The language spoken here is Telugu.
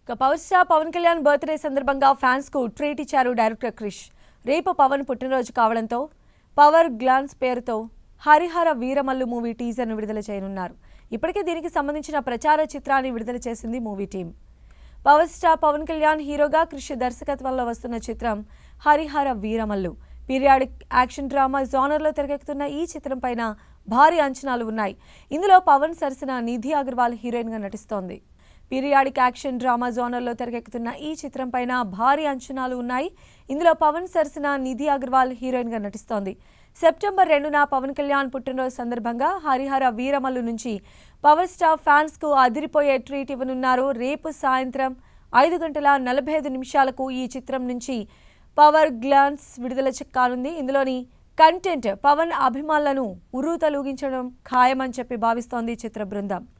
ఇక power star Pawan Kalyan birthday సందర్భంగా ఫ్యాన్స్ కు ట్రీట్ ఇచ్చారు డైరెక్టర్ క్రిష్ రేపు పవన్ పుట్టినరోజు కావడంతో పవర్ గ్లాన్స్ పేరుతో హరిహర వీరమల్లు మూవీ టీజర్ను విడుదల చేయనున్నారు ఇప్పటికే దీనికి సంబంధించిన ప్రచార చిత్రాన్ని విడుదల చేసింది movie team power star Pawan Kalyan హీరోగా కృషి దర్శకత్వంలో వస్తున్న చిత్రం Harihara Veeramallu periodic action drama జానర్లో తెరకెక్కుతున్న ఈ చిత్రం పైన భారీ అంచనాలు ఉన్నాయి ఇందులో పవన్ సరసన నిధి అగర్వాల్ హీరోయిన్గా నటిస్తోంది పీరియాడిక్ యాక్షన్ డ్రామా జోనర్లో తెరకెక్కుతున్న ఈ చిత్రం పైన భారీ అంచనాలు ఉన్నాయి ఇందులో పవన్ సరసన నిధి అగర్వాల్ హీరోయిన్గా నటిస్తోంది సెప్టెంబర్ రెండున పవన్ కళ్యాణ్ పుట్టినరోజు సందర్భంగా హరిహర వీరమల్లు నుంచి పవర్ స్టార్ ఫ్యాన్స్కు అదిరిపోయే ట్రీట్ ఇవ్వనున్నారు రేపు సాయంత్రం ఐదు గంటల నలభై ఐదు నిమిషాలకు ఈ చిత్రం నుంచి పవర్ గ్లాన్స్ విడుదల కానుంది ఇందులోని కంటెంట్ పవన్ అభిమానులను ఉర్రూతలూగించడం ఖాయమని చెప్పి భావిస్తోంది చిత్ర బృందం